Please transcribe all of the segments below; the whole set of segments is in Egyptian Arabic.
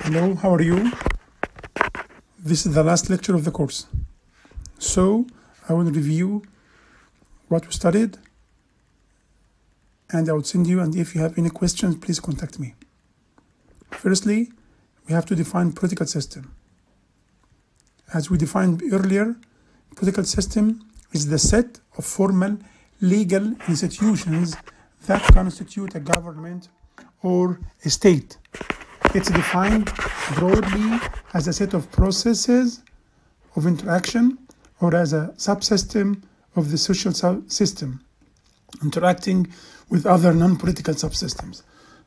Hello, how are you? This is the last lecture of the course. So, I will review what we studied and I will send you and if you have any questions, please contact me. Firstly, we have to define political system. As we defined earlier, political system is the set of formal legal institutions that constitute a government or a state. It's defined broadly as a set of processes of interaction or as a subsystem of the social su- system interacting with other non-political subsystems.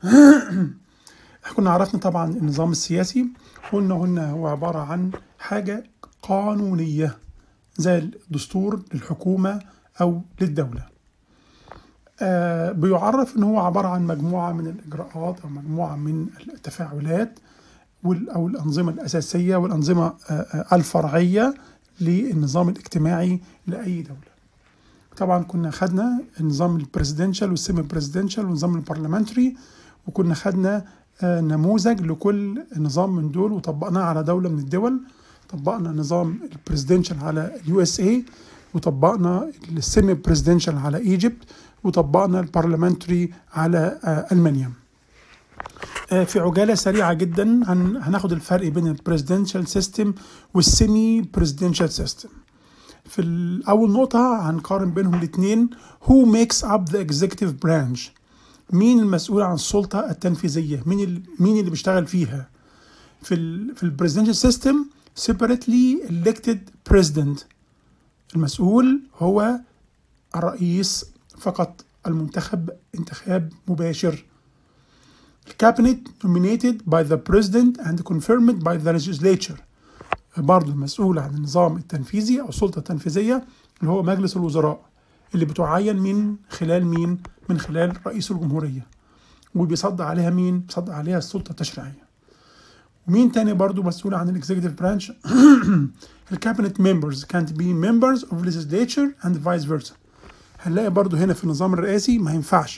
كنا عرفنا طبعا النظام السياسي قلنا قلنا هو عبارة عن حاجة قانونية زي الدستور للحكومة أو للدولة آه بيعرف ان هو عباره عن مجموعه من الاجراءات او مجموعه من التفاعلات وال- او الانظمه الاساسيه والانظمه آه آه الفرعيه للنظام الاجتماعي لاي دوله. طبعا كنا خدنا النظام البريزيدنشال والسيمي بريزيدنشال والنظام البرلمانتري وكنا خدنا آه نموذج لكل نظام من دول وطبقناه على دوله من الدول طبقنا نظام البريزيدنشال على اليو اس اي وطبقنا السيمي بريزيدنشال على ايجيبت وطبقنا البرلمانتري على آه، المانيا آه، في عجاله سريعه جدا هن- هناخد الفرق بين البريزيدنشال سيستم والسيمي بريزيدنشال سيستم في ال- اول نقطه هنقارن بينهم الاثنين who makes up the executive branch مين المسؤول عن السلطه التنفيذيه مين ال- مين اللي بيشتغل فيها في ال في البريزيدنشال سيستم separately elected president المسؤول هو الرئيس فقط المنتخب انتخاب مباشر الكابينت nominated by the president and confirmed by the legislature برضه المسؤول عن النظام التنفيذي او السلطه التنفيذيه اللي هو مجلس الوزراء اللي بتعين من خلال مين؟ من خلال رئيس الجمهوريه وبيصدى عليها مين؟ بيصدى عليها السلطه التشريعيه ومين تاني برضو مسؤول عن الاكزيكتيف برانش الكابينت ممبرز كانت بي ممبرز اوف legislature اند فايس فيرسا هنلاقي برضو هنا في النظام الرئاسي ما ينفعش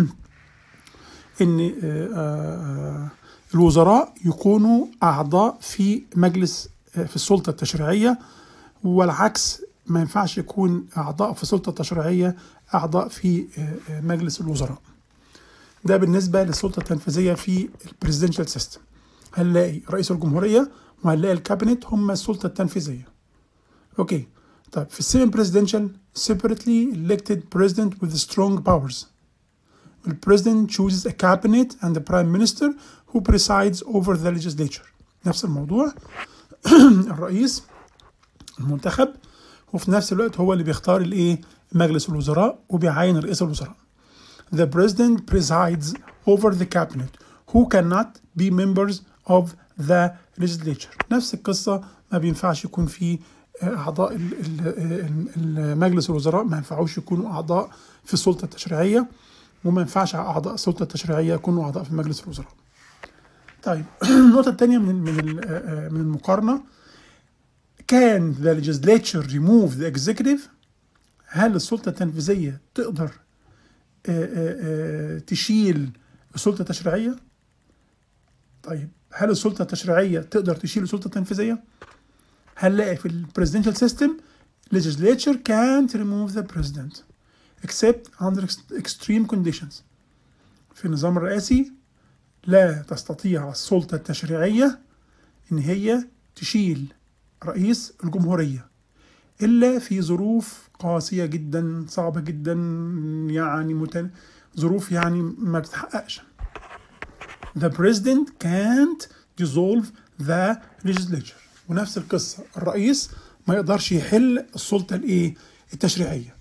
ان آه، آه، الوزراء يكونوا اعضاء في مجلس آه، في السلطه التشريعيه والعكس ما ينفعش يكون اعضاء في السلطه التشريعيه اعضاء في آه، آه، مجلس الوزراء ده بالنسبه للسلطه التنفيذيه في البريزيدنشال سيستم هنلاقي رئيس الجمهوريه وهنلاقي الكابينت هم السلطه التنفيذيه اوكي طيب في السيمي بريزيدنشال separately elected president with strong powers The president chooses a cabinet and the prime minister who presides over the legislature نفس الموضوع الرئيس المنتخب وفي نفس الوقت هو اللي بيختار الايه مجلس الوزراء وبيعين رئيس الوزراء The president presides over the cabinet who cannot be members of the legislature نفس القصة ما بينفعش يكون في أعضاء ال- ال- ال- مجلس الوزراء ما ينفعوش يكونوا أعضاء في السلطة التشريعية وما ينفعش أعضاء السلطة التشريعية يكونوا أعضاء في مجلس الوزراء طيب النقطة الثانية من من ال- من المقارنة كان the legislature remove the executive هل السلطة التنفيذية تقدر آه، آه، آه، تشيل السلطة التشريعية؟ طيب هل السلطة التشريعية تقدر تشيل السلطة التنفيذية؟ هنلاقي في البريزيدنشال سيستم legislature can't remove the president except under ex- extreme conditions في النظام الرئاسي لا تستطيع السلطة التشريعية إن هي تشيل رئيس الجمهورية إلا في ظروف قاسية جدا صعبة جدا يعني متن... ظروف يعني ما بتتحققش The president can't dissolve the legislature ونفس القصة الرئيس ما يقدرش يحل السلطة الإيه التشريعية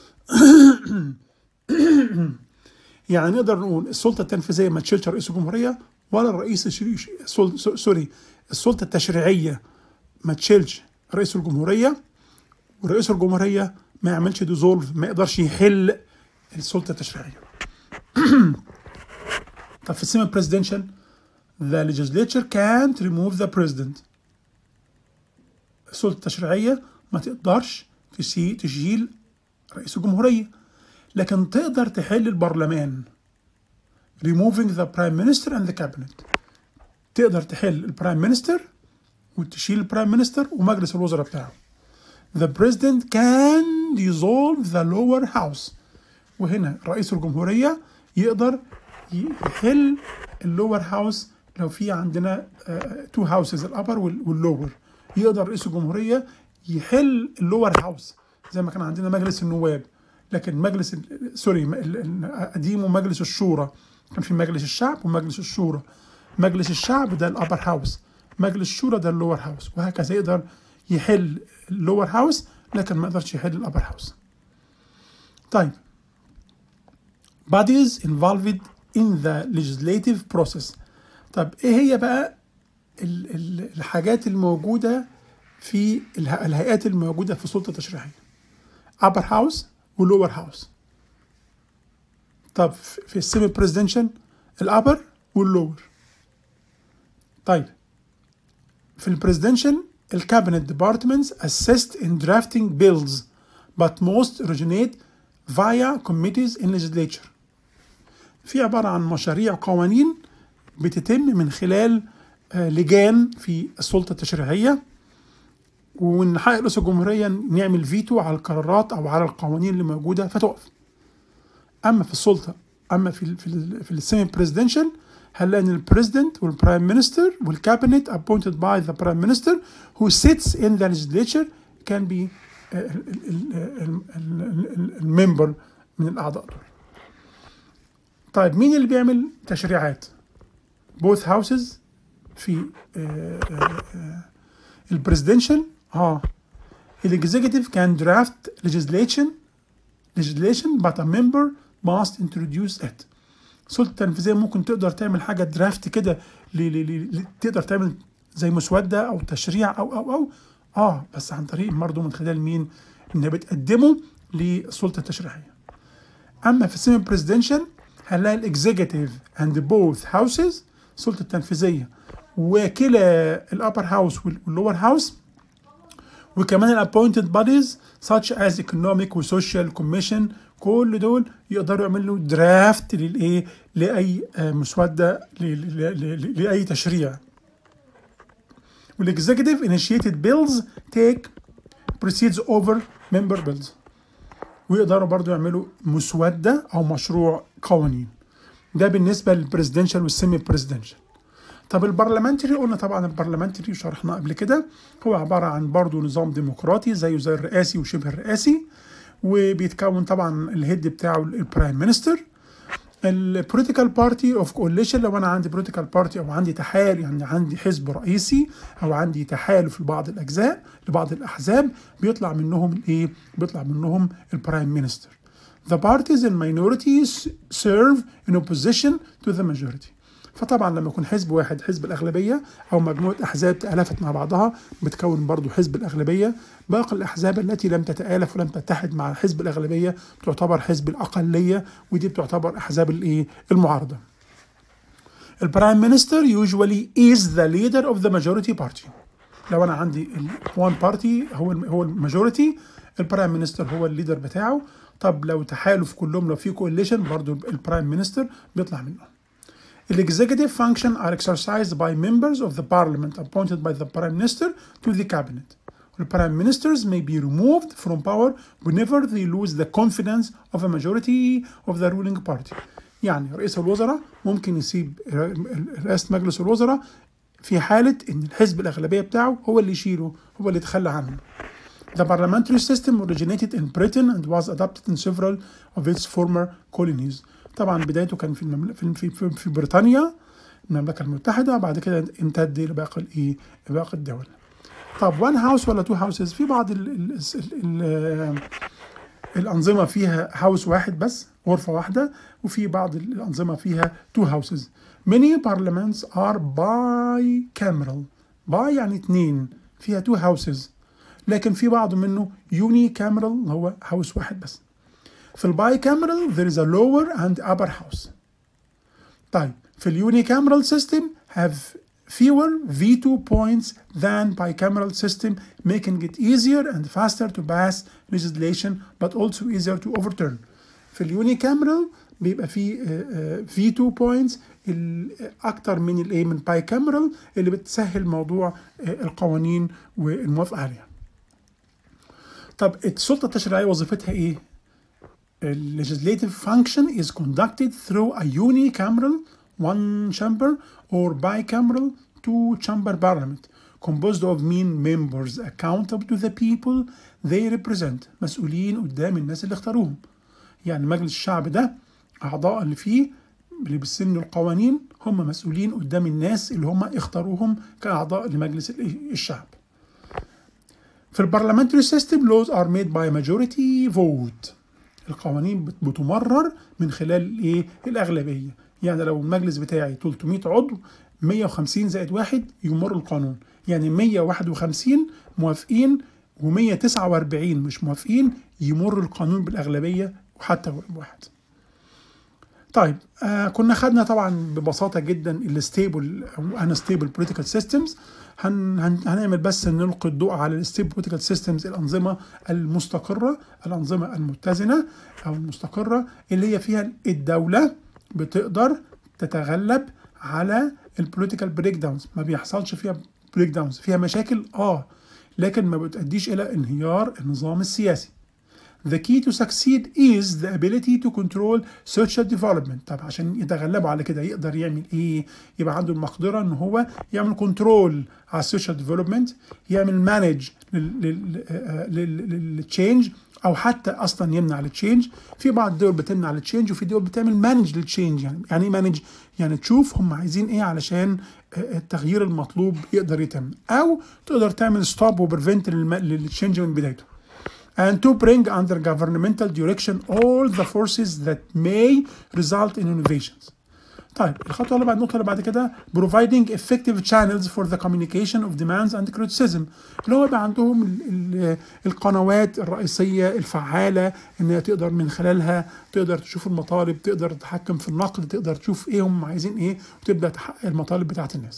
يعني نقدر نقول السلطة التنفيذية ما تشيلش رئيس الجمهورية ولا الرئيس يشيل سل- س- سوري السلطة التشريعية ما تشيلش رئيس الجمهورية ورئيس الجمهورية ما يعملش ديزولف ما يقدرش يحل السلطة التشريعية طب في السيمي بريزيدنشال the legislature can't remove the president السلطة التشريعية ما تقدرش تسي- تشيل رئيس الجمهورية لكن تقدر تحل البرلمان removing the prime minister and the cabinet تقدر تحل البرايم مينستر وتشيل البرايم مينستر ومجلس الوزراء بتاعه The president can dissolve the lower house وهنا رئيس الجمهورية يقدر يحل اللور هاوس لو في عندنا تو هاوسز الابر واللور يقدر رئيس الجمهورية يحل اللور هاوس زي ما كان عندنا مجلس النواب لكن مجلس ال- سوري ال- ال- قديمه مجلس الشورى كان في مجلس الشعب ومجلس الشورى مجلس الشعب ده الابر هاوس مجلس الشورى ده اللور هاوس وهكذا يقدر يحل اللور هاوس لكن ما يقدرش يحل الابر هاوس طيب bodies involved in the legislative process طب ايه هي بقى ال- ال- الحاجات الموجودة في اله- الهيئات الموجودة في السلطة التشريعية upper house و lower house طب في في السيمي بريزيدنشال الابر واللور طيب في البريزيدنشال الكابينت ديبارتمنتس assist in drafting bills but most originate via committees in legislature في عبارة عن مشاريع قوانين بتتم من خلال آه، لجان في السلطة التشريعية ومن حق رئيس الجمهورية نعمل فيتو على القرارات أو على القوانين اللي موجودة فتقف أما في السلطة أما في ال في ال في السيمي بريزيدنشال هنلاقي ان البريزيدنت والبرايم مينستر والكابينت appointed by the prime minister who sits in the legislature can be الممبر من الأعضاء دول. طيب مين اللي بيعمل تشريعات؟ both houses في البريزيدنشال اه الاكزيكتيف كان درافت legislation legislation but a member must introduce it السلطه التنفيذيه ممكن تقدر تعمل حاجه درافت كده ل- ل- ل- تقدر تعمل زي مسوده او تشريع او او او اه بس عن طريق برضه من خلال مين؟ انها بتقدمه للسلطه التشريعيه. اما في السيمي بريزيدنشال هنلاقي الاكزيكتيف اند بوث هاوسز السلطه التنفيذيه وكلا الابر هاوس واللور هاوس وكمان الابوينتد بوديز such as economic وسوشيال كوميشن كل دول يقدروا يعملوا درافت للايه لاي آه، مسوده ل- ل- ل- لاي تشريع والاكزيكتيف initiated bills take proceeds over member bills ويقدروا برضو يعملوا مسودة أو مشروع قوانين ده بالنسبة للبريزدنشال والسيمي بريزدنشال طب البرلمانتري قلنا طبعا البرلمانتري شرحناه قبل كده هو عبارة عن برضو نظام ديمقراطي زيه زي الرئاسي وشبه الرئاسي وبيتكون طبعا الهيد بتاعه البرايم مينستر البوليتيكال بارتي اوف كوليشن لو انا عندي بوليتيكال بارتي او عندي تحالف يعني عندي حزب رئيسي او عندي تحالف لبعض الاجزاء لبعض الاحزاب بيطلع منهم الايه؟ بيطلع منهم البرايم مينستر. The parties and minorities serve in opposition to the majority. فطبعا لما يكون حزب واحد حزب الأغلبية أو مجموعة أحزاب تآلفت مع بعضها بتكون برضو حزب الأغلبية باقي الأحزاب التي لم تتآلف ولم تتحد مع حزب الأغلبية تعتبر حزب الأقلية ودي بتعتبر أحزاب الإيه المعارضة البرايم مينستر usually is the leader of the majority party لو انا عندي one party هو هو الماجوريتي البرايم مينستر هو الليدر بتاعه طب لو تحالف كلهم لو في كواليشن برضو البرايم مينستر بيطلع منه Executive function are exercised by members of the parliament appointed by the prime minister to the cabinet. The prime ministers may be removed from power whenever they lose the confidence of a majority of the ruling party. يعني رئيس الوزراء ممكن يسيب رئاسة مجلس الوزراء في حالة إن الحزب الأغلبية بتاعه هو اللي يشيله هو اللي يتخلى عنه. The parliamentary system originated in Britain and was adopted in several of its former colonies. طبعا بدايته كان في الممل... في في, في, في بريطانيا المملكة المتحدة بعد كده امتد لباقي الايه باقي الدول. طب وان هاوس ولا تو هاوسز؟ في بعض ال ال ال ال الأنظمة فيها هاوس واحد بس غرفة واحدة وفي بعض الأنظمة فيها تو هاوسز. Many parliaments are bicameral. باي يعني اتنين فيها تو هاوسز لكن في بعض منه يوني كاميرال هو هاوس واحد بس. في الباي كاميرال there is a lower and upper house. طيب في اليوني كاميرال system have fewer veto points than bicameral system making it easier and faster to pass legislation but also easier to overturn. في اليوني كاميرال بيبقى فيه فيتو بوينتس اكتر من الايه من باي كاميرال اللي بتسهل موضوع آه، القوانين والموافقه عليها طب السلطه التشريعيه وظيفتها ايه ال legislative function is conducted through a unicameral one chamber or bicameral two chamber parliament composed of mean members accountable to the people they represent مسؤولين قدام الناس اللي اختاروهم يعني مجلس الشعب ده أعضاء اللي فيه اللي بيسنوا القوانين هم مسؤولين قدام الناس اللي هم اختاروهم كأعضاء لمجلس ال- الشعب في البرلمنتري سيستم laws are made by majority vote القوانين بت- بتمرر من خلال ايه الاغلبيه يعني لو المجلس بتاعي 300 عضو 150 زائد واحد يمر القانون يعني 151 موافقين و149 مش موافقين يمر القانون بالاغلبيه وحتى واحد طيب آه كنا خدنا طبعا ببساطه جدا الستيبل او انستيبل بوليتيكال سيستمز هن هن هنعمل بس نلقي الضوء على الستيبل بوليتيكال سيستمز الانظمه المستقره الانظمه المتزنه او المستقره اللي هي فيها الدوله بتقدر تتغلب على البوليتيكال بريك داونز ما بيحصلش فيها بريك داونز فيها مشاكل اه لكن ما بتؤديش الى انهيار النظام السياسي The key to succeed is the ability to control social development طب عشان يتغلبوا على كده يقدر يعمل ايه يبقى عنده المقدرة ان هو يعمل كنترول على السوشيال ديفلوبمنت يعمل مانج للتشينج او حتى اصلا يمنع التشينج في بعض الدول بتمنع التشينج وفي دول بتعمل مانج للتشينج يعني يعني ايه مانج يعني تشوف هم عايزين ايه علشان آه، التغيير المطلوب يقدر يتم او تقدر تعمل ستوب وبريفنت للتشينج من بدايته and to bring under governmental direction all the forces that may result in innovations. طيب الخطوة اللي بعد النقطة اللي بعد كده providing effective channels for the communication of demands and criticism اللي هو يبقى عندهم ال ال القنوات الرئيسية الفعالة ان هي تقدر من خلالها تقدر تشوف المطالب تقدر تتحكم في النقد تقدر تشوف ايه هم عايزين ايه وتبدأ تحقق المطالب بتاعت الناس.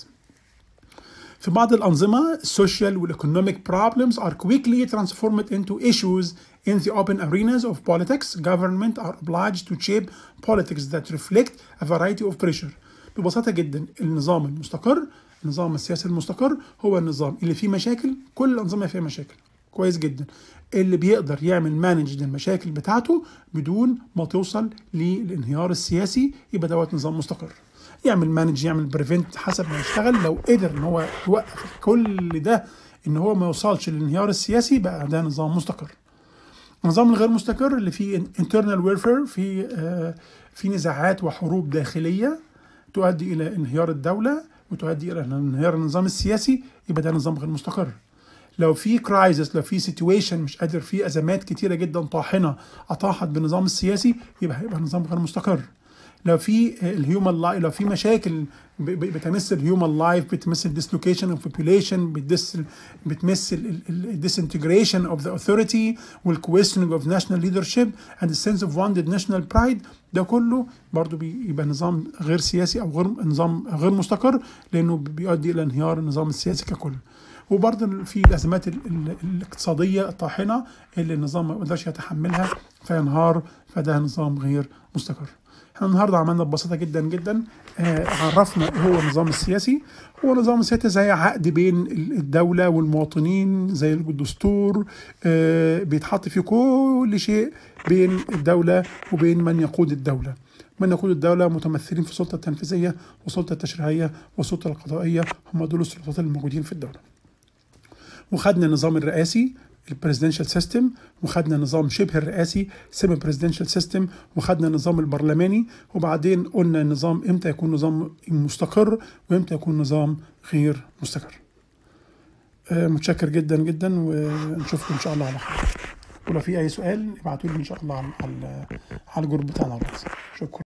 في بعض الأنظمة السوشيال والإيكونوميك problems are quickly transformed into issues in the open arenas of politics. Government are obliged to shape politics that reflect a variety of pressure. ببساطة جدا النظام المستقر النظام السياسي المستقر هو النظام اللي فيه مشاكل كل الأنظمة فيها مشاكل كويس جدا اللي بيقدر يعمل مانج للمشاكل بتاعته بدون ما توصل للانهيار السياسي يبقى دوت نظام مستقر يعمل مانج يعمل بريفنت حسب ما يشتغل لو قدر ان هو يوقف كل ده ان هو ما يوصلش للانهيار السياسي بقى ده نظام مستقر النظام الغير مستقر اللي فيه internal warfare في آه في نزاعات وحروب داخليه تؤدي الى انهيار الدوله وتؤدي الى انهيار النظام السياسي يبقى ده نظام غير مستقر لو في كرايزس لو في سيتويشن مش قادر في ازمات كتيره جدا طاحنه اطاحت بالنظام السياسي يبقى هيبقى نظام غير مستقر لو في الهيومن لايف لو في مشاكل ب- ب- بتمس الهيومن لايف بتمس الديسلوكيشن اوف population بتدس بتمس الديسنتجريشن اوف ذا authority والكويستنج اوف ناشونال ليدرشيب اند sense اوف wounded ناشونال برايد ده كله برضو بيبقى نظام غير سياسي او غير نظام غير مستقر لانه بيؤدي الى انهيار النظام السياسي ككل وبرضه في الازمات ال- ال- الاقتصاديه الطاحنه اللي النظام ما يقدرش يتحملها فينهار فده نظام غير مستقر. احنا النهارده عملنا ببساطه جدا جدا آه عرفنا ايه هو النظام السياسي هو النظام السياسي زي عقد بين ال- الدوله والمواطنين زي الدستور آه بيتحط فيه كل شيء بين الدوله وبين من يقود الدوله من يقود الدولة متمثلين في السلطة التنفيذية والسلطة التشريعية والسلطة القضائية هم دول السلطات الموجودين في الدولة وخدنا النظام الرئاسي البريزيدنشال سيستم وخدنا نظام شبه الرئاسي سيمي بريزيدنشال سيستم وخدنا النظام البرلماني وبعدين قلنا النظام امتى يكون نظام مستقر وامتى يكون نظام غير مستقر آه، متشكر جدا جدا ونشوفكم ان شاء الله على خير ولو في اي سؤال ابعتوا لي ان شاء الله على على على الجروب بتاعنا على الواتس. شكرا